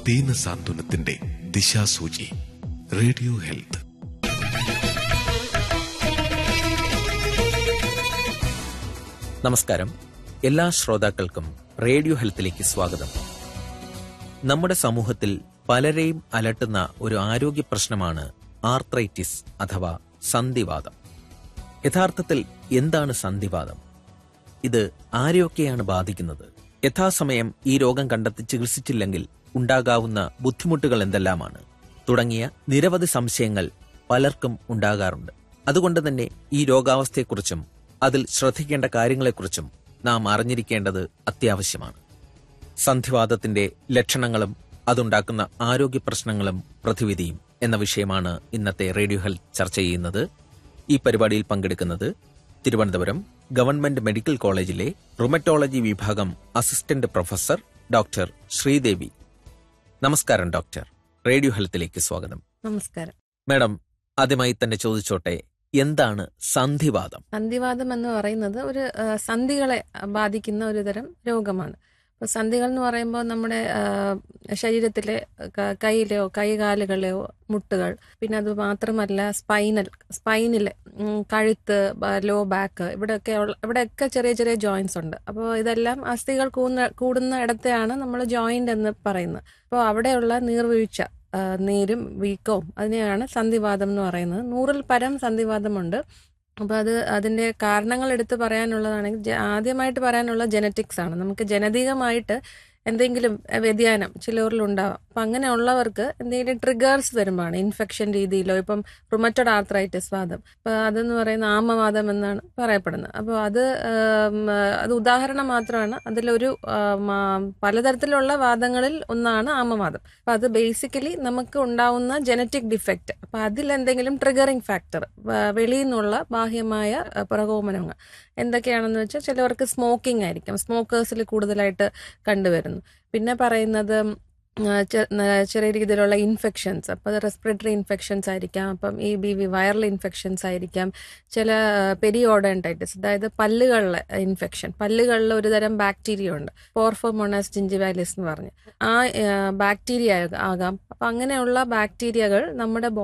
ദീന സാന്ത്വനത്തിന്റെ ദിശാസൂചി radio health നമസ്കാരം എല്ലാ ശ്രോതാക്കൾക്കും റേഡിയോ ഹെൽത്തിലേക്ക് സ്വാഗതം നമ്മുടെ സമൂഹത്തിൽ പലരെയും അലട്ടുന്ന ഒരു ആരോഗ്യ പ്രശ്നമാണ് ആർത്രൈറ്റിസ് അഥവാ സന്ധിവാദം യഥാർത്ഥത്തിൽ എന്താണ് സന്ധിവാദം ഇത് ആരെയൊക്കെയാണ് ബാധിക്കുന്നത് യഥാസമയം ഈ രോഗം കണ്ടെത്തി ചികിത്സിച്ചില്ലെങ്കിൽ ഉണ്ടാകാവുന്ന ബുദ്ധിമുട്ടുകൾ എന്തെല്ലാമാണ് തുടങ്ങിയ നിരവധി സംശയങ്ങൾ പലർക്കും ഉണ്ടാകാറുണ്ട് അതുകൊണ്ട് തന്നെ ഈ രോഗാവസ്ഥയെക്കുറിച്ചും അതിൽ ശ്രദ്ധിക്കേണ്ട കാര്യങ്ങളെക്കുറിച്ചും നാം അറിഞ്ഞിരിക്കേണ്ടത് അത്യാവശ്യമാണ് സന്ധിവാദത്തിന്റെ ലക്ഷണങ്ങളും അതുണ്ടാക്കുന്ന ആരോഗ്യ പ്രശ്നങ്ങളും പ്രതിവിധിയും എന്ന വിഷയമാണ് ഇന്നത്തെ റേഡിയോ ഹെൽത്ത് ചർച്ച ചെയ്യുന്നത് ഈ പരിപാടിയിൽ പങ്കെടുക്കുന്നത് തിരുവനന്തപുരം ഗവൺമെന്റ് മെഡിക്കൽ കോളേജിലെ റുമറ്റോളജി വിഭാഗം അസിസ്റ്റന്റ് പ്രൊഫസർ ഡോക്ടർ ശ്രീദേവി നമസ്കാരം ഡോക്ടർ റേഡിയോ ഹെൽത്തിലേക്ക് സ്വാഗതം നമസ്കാരം മാഡം ആദ്യമായി തന്നെ ചോദിച്ചോട്ടെ എന്താണ് സന്ധിവാദം സന്ധിവാദം എന്ന് പറയുന്നത് ഒരു ആ, സന്ധികളെ ബാധിക്കുന്ന ഒരു തരം രോഗമാണ് അപ്പോൾ സന്ധികൾ എന്ന് പറയുമ്പോൾ നമ്മുടെ ആ, ശരീരത്തിലെ ക- കൈയിലെയോ കൈകാലുകളെയോ മുട്ടുകൾ പിന്നെ അത് മാത്രമല്ല സ്പൈനൽ സ്പൈനിലെ ഉം, കഴുത്ത് ബ- ലോ ബാക്ക് ഇവിടെയൊക്കെ ഉള്ള ഇവിടെയൊക്കെ ചെറിയ ചെറിയ ജോയിന്റ്സ് ഉണ്ട് അപ്പോൾ ഇതെല്ലാം അസ്ഥികൾ കൂടുന്ന കൂടുന്ന ഇടത്തെയാണ് നമ്മൾ ജോയിന്റ് എന്ന് പറയുന്നത് അപ്പോൾ അവിടെയുള്ള നീർവീഴ്ച ആ, നീരും വീക്കവും അതിനെയാണ് സന്ധിവാദം എന്ന് പറയുന്നത് നൂറിൽ പരം സന്ധിവാദമുണ്ട് അപ്പോൾ അത് അതിൻ്റെ കാരണങ്ങൾ എടുത്ത് പറയാനുള്ളതാണെങ്കിൽ ജ- ആദ്യമായിട്ട് പറയാനുള്ള ജനറ്റിക്സ് ആണ് നമുക്ക് ജനതികമായിട്ട് എന്തെങ്കിലും അഹ്, വ്യതിയാനം ചിലവരിൽ ഉണ്ടാവാം അപ്പം അങ്ങനെയുള്ളവർക്ക് എന്തെങ്കിലും ട്രിഗേഴ്സ് വരുമ്പോഴാണ് ഇൻഫെക്ഷൻ രീതിയിലോ ഇപ്പം റുമറ്റഡ് ആർത്രൈറ്റിസ് വാദം അപ്പോൾ അതെന്ന് പറയുന്ന ആമവാദം എന്നാണ് പറയപ്പെടുന്നത് അപ്പോൾ അത് ആം, അത് ഉദാഹരണം മാത്രമാണ് അതിലൊരു ആം, ആ, പലതരത്തിലുള്ള വാദങ്ങളിൽ ഒന്നാണ് ആമവാദം അപ്പം അത് ബേസിക്കലി നമുക്ക് ഉണ്ടാവുന്ന ജനറ്റിക് ഡിഫക്റ്റ് അപ്പം അതിലെന്തെങ്കിലും ട്രിഗറിങ് ഫാക്ടർ വെളിയിൽ നിന്നുള്ള ബാഹ്യമായ ആ, പ്രകോപനങ്ങൾ എന്തൊക്കെയാണെന്ന് വെച്ചാൽ ചിലവർക്ക് സ്മോക്കിംഗ് ആയിരിക്കും സ്മോക്കേഴ്സിൽ കൂടുതലായിട്ട് കണ്ടുവരുന്നു പിന്നെ പറയുന്നത് ആ, ചെ- ന- ചെറിയ രീതിയിലുള്ള ഇൻഫെക്ഷൻസ് അപ്പോൾ അത് റെസ്പിറേറ്ററി ഇൻഫെക്ഷൻസ് ആയിരിക്കാം അപ്പം ഈ ബി വി വൈറൽ ഇൻഫെക്ഷൻസ് ആയിരിക്കാം ചില പെരിയോഡൻറ്റൈറ്റിസ് അതായത് പല്ലുകളിലെ ഇൻഫെക്ഷൻ പല്ലുകളിൽ ഒരു തരം ബാക്ടീരിയ ഉണ്ട് പോർഫോമോണസ് ജിഞ്ചിവാലിസ് എന്ന് പറഞ്ഞ് ആ ബാക്ടീരിയ ആകാം അപ്പം അങ്ങനെയുള്ള ബാക്ടീരിയകൾ നമ്മുടെ